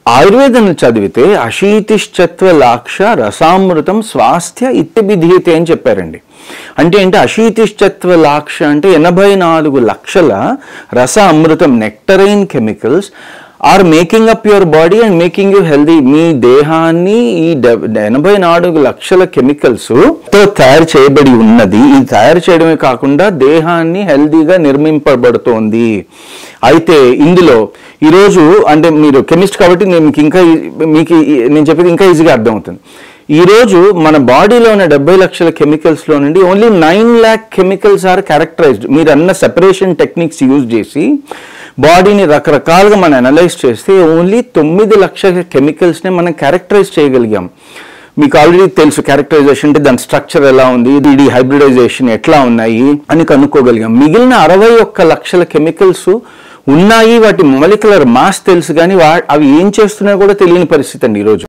ఆయుర్వేదం చదివితే అశీతిశ్చత్వ లాక్ష రసామృతం స్వాస్థ్య ఇత్యభిధీయతే అని చెప్పారండి అంటే ఏంటి అశీతిశ్చత్వ లాక్ష అంటే ఎనభై నాలుగు లక్షల రస అమృతం nectarine chemicals are making up your body and making you healthy మీ దేహాన్ని ఈ డె- ఎనభై నాలుగు లక్షల కెమికల్స్ తో తయారు చేయబడి ఉన్నది ఇది తయారు చేయడమే కాకుండా దేహాన్ని హెల్దీగా నిర్మింపబడుతోంది అయితే ఇందులో ఈరోజు అంటే మీరు కెమిస్ట్ కాబట్టి నేను మీకు ఇంకా ఈ- మీకు ఈ- నేను చెప్పేది ఇంకా ఈజీగా అర్థమవుతుంది ఈ రోజు మన బాడీలో ఉన్న డెబ్బై లక్షల కెమికల్స్ లో నుండి only nine lakh chemicals are characterized మీరు అన్న సెపరేషన్ టెక్నిక్స్ యూజ్ చేసి బాడీని రకరకాలుగా మనం అనలైజ్ చేస్తే ఓన్లీ తొమ్మిది లక్షల కెమికల్స్ని మనం క్యారెక్టరైజ్ చేయగలిగాం మీకు ఆల్రెడీ తెలుసు క్యారెక్టరైజేషన్ అంటే దాని స్ట్రక్చర్ ఎలా ఉంది ఇది హైబ్రిడైజేషన్ ఎట్లా ఉన్నాయి అని కనుక్కోగలిగాం మిగిలిన అరవై ఒక్క లక్షల కెమికల్స్ ఉన్నాయి వాటి మొలిక్యులర్ మాస్ తెలుసు కానీ వా అవి ఏం చేస్తున్నాయో కూడా తెలియని పరిస్థితి అండి ఈరోజు